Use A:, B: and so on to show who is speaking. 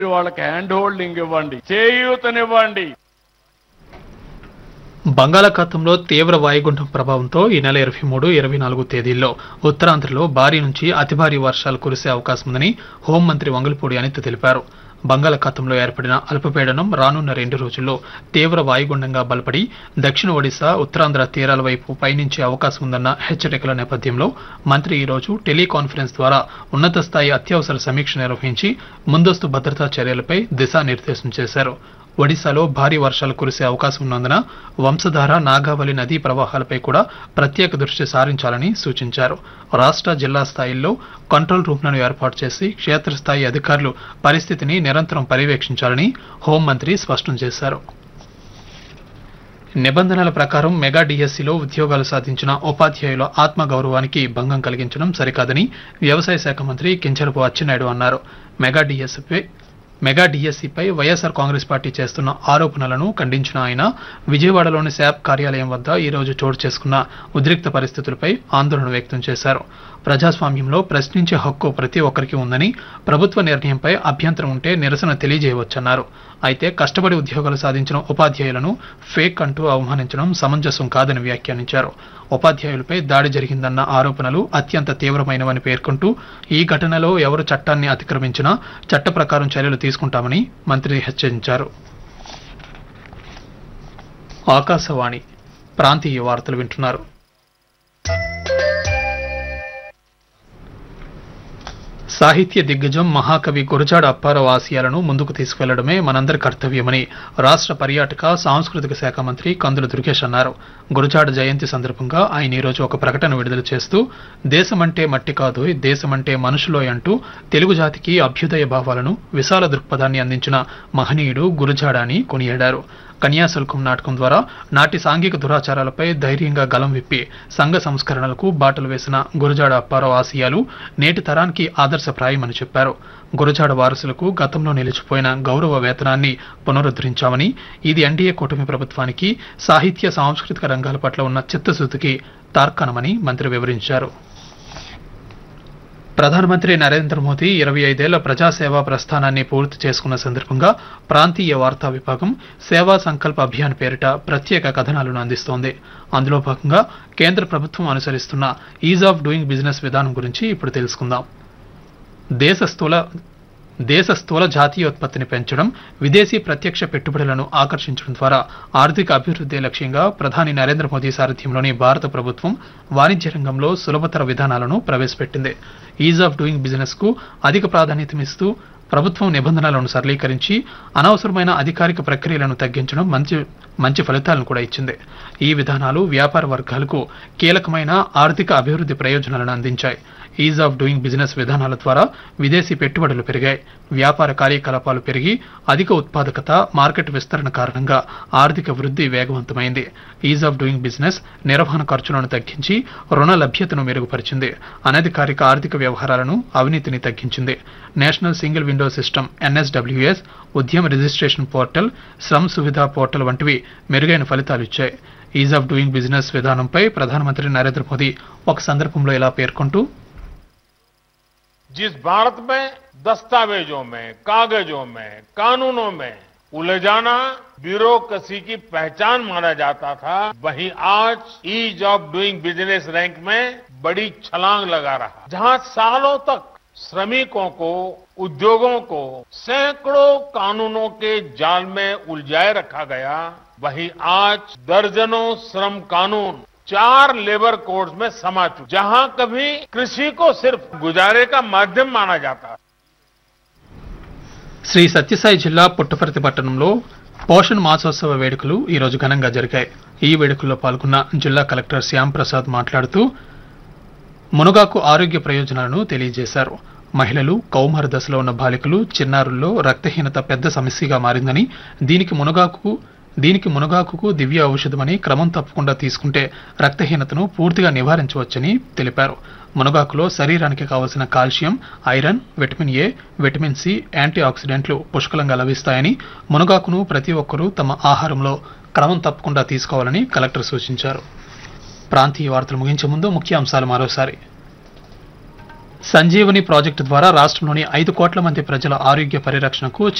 A: వాళ్ళకి hand holding ఇవ్వండి చేయూతనివ్వండి
B: బంగాళాఖాతంలో తీవ్ర వాయుగుండం ప్రభావంతో ఈ నెల ఇరవై మూడు ఇరవై నాలుగు తేదీల్లో ఉత్తరాంధ్రలో భారీ నుంచి అతి భారీ వర్షాలు కురిసే అవకాశం ఉందని హోంమంత్రి వంగలపూడి అనిత తెలిపారు బంగాళాఖాతంలో ఏర్పడిన అల్పపీడనం రానున్న రెండు రోజుల్లో తీవ్ర వాయుగుండంగా బలపడి దక్షిణ ఒడిశా ఉత్తరాంధ్ర తీరాల వైపు పయనించే అవకాశం ఉందన్న హెచ్చరికల నేపథ్యంలో మంత్రి ఈ రోజు టెలికాన్ఫరెన్స్ ద్వారా ఉన్నత స్థాయి అత్యవసర సమీక్ష నిర్వహించి ముందస్తు భద్రతా చర్యలపై దిశానిర్దేశం చేశారు ఒడిశాలో భారీ వర్షాలు కురిసే అవకాశం ఉన్నందున వంశధార నాగావళి నదీ ప్రవాహాలపై కూడా ప్రత్యేక దృష్టి సారించాలని సూచించారు రాష్ట్ర జిల్లా స్థాయిల్లో కంట్రోల్ రూమ్లను ఏర్పాటు చేసి క్షేత్రస్థాయి అధికారులు పరిస్థితిని నిరంతరం పర్యవేక్షించాలని హోంమంత్రి స్పష్టం చేశారు నిబంధనల ప్రకారం మెగా డిఎస్సిలో ఉద్యోగాలు సాధించిన ఉపాధ్యాయుల ఆత్మగౌరవానికి భంగం కలిగించడం సరికాదని వ్యవసాయ శాఖ మంత్రి కించరపు అచ్చెన్నాయుడు అన్నారు మెగా డిఎస్సిపై మెగా డిఎస్సిపై వైఎస్ఆర్ కాంగ్రెస్ పార్టీ చేస్తున్న ఆరోపణలను ఖండించిన ఆయన విజయవాడలోని శాప్ కార్యాలయం వద్ద ఈ రోజు చోటు చేసుకున్న ఉద్రిక్త పరిస్థితులపై ఆందోళన వ్యక్తం చేశారు ప్రజాస్వామ్యంలో ప్రశ్నించే హక్కు ప్రతి ఒక్కరికి ఉందని ప్రభుత్వ నిర్ణయంపై అభ్యంతరం ఉంటే నిరసన తెలియజేయవచ్చన్నారు అయితే కష్టపడి ఉద్యోగాలు సాధించిన ఉపాధ్యాయులను ఫేక్ అంటూ అవమానించడం సమంజసం కాదని వ్యాఖ్యానించారు ఉపాధ్యాయులపై దాడి జరిగిందన్న ఆరోపణలు అత్యంత తీవ్రమైనవని పేర్కొంటూ ఈ ఘటనలో ఎవరు చట్టాన్ని అతిక్రమించినా చట్ట ప్రకారం చర్యలు తీసుకుంటామని మంత్రి హెచ్చరించారు ఆకాశవాణి ప్రాంతీయ వార్తలు వింటున్నారు సాహిత్య దిగ్గజం మహాకవి గురజాడ అప్పారావు ఆశయాలను ముందుకు తీసుకెళ్లడమే మనందరి కర్తవ్యమని రాష్ట్ర పర్యాటక సాంస్కృతిక శాఖ మంత్రి కందుల దుర్గేష్ అన్నారు గురజాడ జయంతి సందర్భంగా ఆయన ఈరోజు ఒక ప్రకటన విడుదల చేస్తూ దేశమంటే మట్టి కాదు దేశమంటే మనుషులోయ్ అంటూ తెలుగు జాతికి అభ్యుదయ భావాలను విశాల దృక్పథాన్ని అందించిన మహనీయుడు గురజాడ అని కొనియాడారు కన్యాశుల్కం నాటకం ద్వారా నాటి సాంఘిక దురాచారాలపై ధైర్యంగా గలం విప్పి సంఘ సంస్కరణలకు బాటలు వేసిన గురజాడ అప్పారావు ఆశయాలు నేటి తరానికి ఆదర్శప్రాయమని చెప్పారు గురజాడ వారసులకు గతంలో నిలిచిపోయిన గౌరవ వేతనాన్ని పునరుద్ధరించామని ఇది ఎన్డీఏ కూటమి ప్రభుత్వానికి సాహిత్య సాంస్కృతిక రంగాల పట్ల ఉన్న చిత్తశుద్ధికి తార్కాణమని మంత్రి వివరించారు ప్రధానమంత్రి నరేంద్ర మోదీ ఇరవై ఐదేళ్ల ప్రజాసేవా ప్రస్థానాన్ని పూర్తి చేసుకున్న సందర్భంగా ప్రాంతీయ వార్తా విభాగం సేవా సంకల్ప అభియాన్ పేరిట ప్రత్యేక కథనాలను అందిస్తోంది అందులో భాగంగా కేంద్ర ప్రభుత్వం అనుసరిస్తున్న ఈజ్ ఆఫ్ డూయింగ్ బిజినెస్ విధానం గురించి ఇప్పుడు తెలుసుకుందాం దేశ స్థూల దేశ స్థూల జాతీయోత్పత్తిని పెంచడం విదేశీ ప్రత్యక్ష పెట్టుబడులను ఆకర్షించడం ద్వారా ఆర్థిక అభివృద్ధి లక్ష్యంగా ప్రధాని నరేంద్ర మోదీ సారథ్యంలోని భారత ప్రభుత్వం వాణిజ్య రంగంలో సులభతర విధానాలను ప్రవేశపెట్టింది ఈజ్ ఆఫ్ డూయింగ్ బిజినెస్ కు అధిక ప్రాధాన్యతనిస్తూ ప్రభుత్వం నిబంధనలను సరళీకరించి అనవసరమైన అధికారిక ప్రక్రియలను తగ్గించడం మంచి మంచి ఫలితాలను కూడా ఇచ్చింది ఈ విధానాలు వ్యాపార వర్గాలకు కీలకమైన ఆర్థిక అభివృద్ధి ప్రయోజనాలను అందించాయి ఈజ్ ఆఫ్ డూయింగ్ బిజినెస్ విధానాల ద్వారా విదేశీ పెట్టుబడులు పెరిగాయి వ్యాపార కార్యకలాపాలు పెరిగి అధిక ఉత్పాదకత మార్కెట్ విస్తరణ కారణంగా ఆర్థిక వృద్ధి వేగవంతమైంది ఈజ్ ఆఫ్ డూయింగ్ బిజినెస్ నిర్వహణ ఖర్చులను తగ్గించి రుణ లభ్యతను మెరుగుపరిచింది అనధికారిక ఆర్థిక వ్యవహారాలను అవినీతిని తగ్గించింది national single window system NSWS Udyam registration portal Shram Suvidha portal వంటివి మెరుగైన ఫలితాలు ఇచ్చాయి ఈజ్ ఆఫ్ డూయింగ్ బిజినెస్ విధానంపై ప్రధానమంత్రి నరేంద్ర మోదీ ఒక సందర్భంలో ఇలా పేర్కొంటూ
A: जिस भारत में दस्तावेजों में कागजों में कानूनों में उलझाना ब्यूरोक्रेसी की पहचान माना जाता था वहीं आज ease of doing business rank में बड़ी छलांग लगा रहा जहां सालों तक श्रमिकों को उद्योगों को सैकड़ों कानूनों के जाल में उलझाए रखा गया वहीं आज दर्जनों श्रम कानून चार लेबर कोड्स में समा चुके जहां कभी कृषि को सिर्फ गुजारे का माध्यम माना जाता था
B: శ్రీ సత్యసాయి జిల్లా పుట్టపర్తి పట్టణంలో పోషణ్ మాసోత్సవ వేడుకలు ఈ రోజు ఘనంగా జరిగాయి ఈ వేడుకల్లో పాల్గొన్న జిల్లా కలెక్టర్ శ్యామ్ ప్రసాద్ మాట్లాడుతూ మునగాకు ఆరోగ్య ప్రయోజనాలను తెలియజేశారు మహిళలు కౌమార దశలో ఉన్న బాలికలు చిన్నారుల్లో రక్తహీనత పెద్ద సమస్యగా మారిందని దీనికి మునగాకు దీనికి మునగాకుకు దివ్య ఔషధమని క్రమం తప్పకుండా తీసుకుంటే రక్తహీనతను పూర్తిగా నివారించవచ్చని తెలిపారు మునగాకులో శరీరానికి కావలసిన calcium iron vitamin A vitamin C యాంటీ ఆక్సిడెంట్లు పుష్కలంగా లభిస్తాయని మునగాకును ప్రతి ఒక్కరూ తమ ఆహారంలో క్రమం తప్పకుండా తీసుకోవాలని కలెక్టర్ సూచించారు ప్రాంతీయ వార్తలు ముగించే ముందు ముఖ్య అంశాలు మరోసారి సంజీవని ప్రాజెక్టు ద్వారా రాష్ట్రంలోని ఐదు కోట్ల మంది ప్రజల ఆరోగ్య పరిరక్షణకు